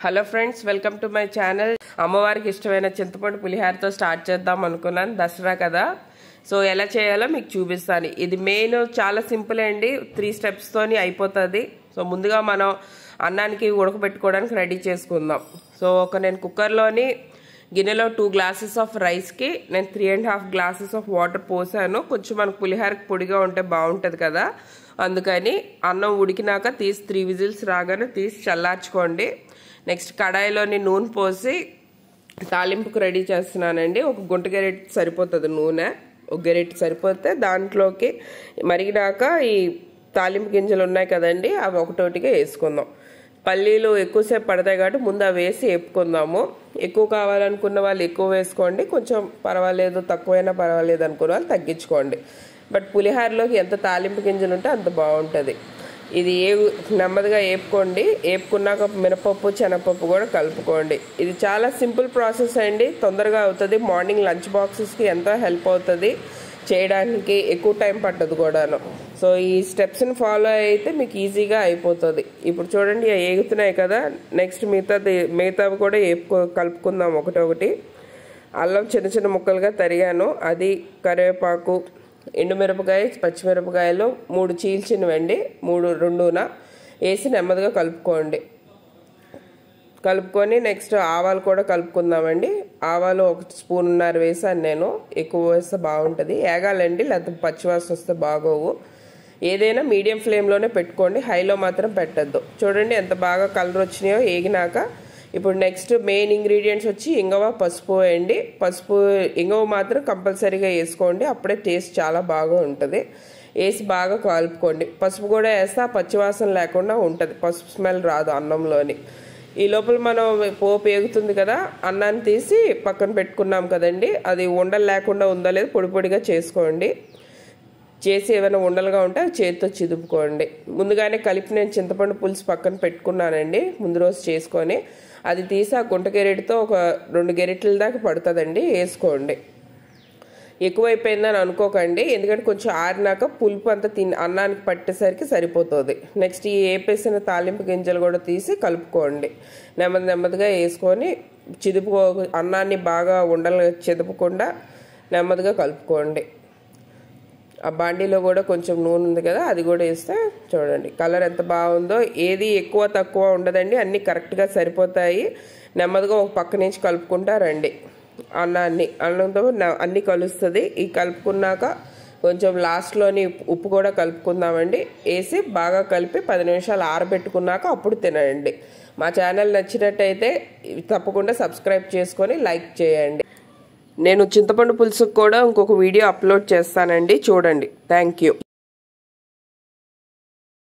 hello friends welcome to my channel అమ్మవారికి ఇష్టమైన చింతపండు పులిహారతో స్టార్ట్ చేద్దాం అనుకున్నాను దసరా కదా సో ఎలా చేయాలో మీకు చూపిస్తాను ఇది మెయిన్ చాలా సింపుల్ అండి త్రీ స్టెప్స్తోని అయిపోతుంది సో ముందుగా మనం అన్నానికి ఉడకబెట్టుకోవడానికి రెడీ చేసుకుందాం సో ఒక నేను కుక్కర్లోని గిన్నెలో టూ గ్లాసెస్ ఆఫ్ రైస్కి నేను three and half glasses of water పోసాను కొంచెం మనకు పులిహారకి పొడిగా ఉంటే బాగుంటుంది కదా అందుకని అన్నం ఉడికినాక తీసి త్రీ విజిల్స్ రాగానే తీసి చల్లార్చుకోండి నెక్స్ట్ కడాయిలోని నూనె పోసి తాలింపుకు రెడీ చేస్తున్నానండి ఒక గుంట గెరెట్ సరిపోతుంది నూనె ఒక గెరెట్ సరిపోతే దాంట్లోకి మరిగినాక ఈ తాలింపు గింజలు ఉన్నాయి కదండి అవి ఒకటోటిగా వేసుకుందాం పల్లీలు ఎక్కువసేపు పడతాయి కాబట్టి ముందు అవి వేసి వేపుకుందాము ఎక్కువ కావాలనుకున్న వాళ్ళు ఎక్కువ వేసుకోండి కొంచెం పర్వాలేదు తక్కువైనా పర్వాలేదు అనుకున్న వాళ్ళు తగ్గించుకోండి బట్ పులిహారలోకి ఎంత తాలింపు గింజలు ఉంటే అంత బాగుంటుంది ఇది ఏ నెమ్మదిగా వేపుకోండి వేపుకున్నాక మినపప్పు శనగపప్పు కూడా కలుపుకోండి ఇది చాలా సింపుల్ ప్రాసెస్ అండి తొందరగా అవుతుంది మార్నింగ్ లంచ్ బాక్సెస్కి ఎంతో హెల్ప్ అవుతుంది చేయడానికి ఎక్కువ టైం పట్టదు కూడాను సో ఈ స్టెప్స్ని ఫాలో అయితే మీకు ఈజీగా అయిపోతుంది ఇప్పుడు చూడండి ఏగుతున్నాయి కదా నెక్స్ట్ మిగతాది మిగతావి కూడా వేపుకో కలుపుకుందాం ఒకటి ఒకటి అల్లం చిన్న చిన్న ముక్కలుగా తరిగాను అది కరివేపాకు ఎండుమిరపకాయ పచ్చిమిరపకాయలు మూడు చీల్చినవండి మూడు రెండున వేసి నెమ్మదిగా కలుపుకోండి కలుపుకొని నెక్స్ట్ ఆవాలు కూడా కలుపుకుందామండి ఆవాలు ఒక స్పూన్ ఉన్నారు వేసాను నేను ఎక్కువ వేస్తే బాగుంటుంది ఏగాలండి లేకపోతే పచ్చివాసన వస్తే బాగోవు ఏదైనా మీడియం ఫ్లేమ్లోనే పెట్టుకోండి హైలో మాత్రం పెట్టద్దు చూడండి ఎంత బాగా కలర్ వచ్చినాయో ఏగినాక ఇప్పుడు నెక్స్ట్ మెయిన్ ఇంగ్రీడియంట్స్ వచ్చి ఇంగవ పసుపు వేయండి పసుపు ఇంగవ మాత్రం కంపల్సరీగా వేసుకోండి అప్పుడే టేస్ట్ చాలా బాగా ఉంటుంది వేసి బాగా కలుపుకోండి పసుపు కూడా వేస్తే ఆ పచ్చివాసన లేకుండా ఉంటుంది పసుపు స్మెల్ రాదు అన్నంలోని ఈ లోపల మనం పోపు ఏగుతుంది కదా అన్నాన్ని తీసి పక్కన పెట్టుకున్నాం కదండి అది ఉండలు లేకుండా ఉందా లేదు పొడి పొడిగా చేసుకోండి చేసి ఏమైనా ఉండలుగా ఉంటే అవి చేతితో చిదుపుకోండి ముందుగానే కలిపి నేను చింతపండు పులుసు పక్కన పెట్టుకున్నానండి ముందు రోజు చేసుకొని అది తీసి ఆ గుంట గెరెటితో ఒక రెండు గెరెట్ల దాకా పడుతుందండి వేసుకోండి ఎక్కువైపోయిందని అనుకోకండి ఎందుకంటే కొంచెం ఆరినాక పులుపు అంతా తిని అన్నానికి పట్టేసరికి సరిపోతుంది నెక్స్ట్ ఈ వేపేసిన తాలింపు గింజలు కూడా తీసి కలుపుకోండి నెమ్మది నెమ్మదిగా వేసుకొని చిదుపుకో అన్నాన్ని బాగా ఉండలు చిదపకుండా నెమ్మదిగా కలుపుకోండి ఆ బాండీలో కూడా కొంచెం నూనె ఉంది కదా అది కూడా వేస్తే చూడండి కలర్ ఎంత బాగుందో ఏది ఎక్కువ తక్కువ ఉండదండి అన్నీ కరెక్ట్గా సరిపోతాయి నెమ్మదిగా ఒక పక్క నుంచి కలుపుకుంటా రండి అన్నాన్ని అన్నంతో అన్నీ కలుస్తుంది ఈ కలుపుకున్నాక కొంచెం లాస్ట్లోని ఉప్పు కూడా కలుపుకుందామండి వేసి బాగా కలిపి పది నిమిషాలు ఆరబెట్టుకున్నాక అప్పుడు తినండి మా ఛానల్ నచ్చినట్టయితే తప్పకుండా సబ్స్క్రైబ్ చేసుకొని లైక్ చేయండి నేను చింతపండు పులుసుకు కూడా ఇంకొక వీడియో అప్లోడ్ చేస్తానండి చూడండి థ్యాంక్ యూ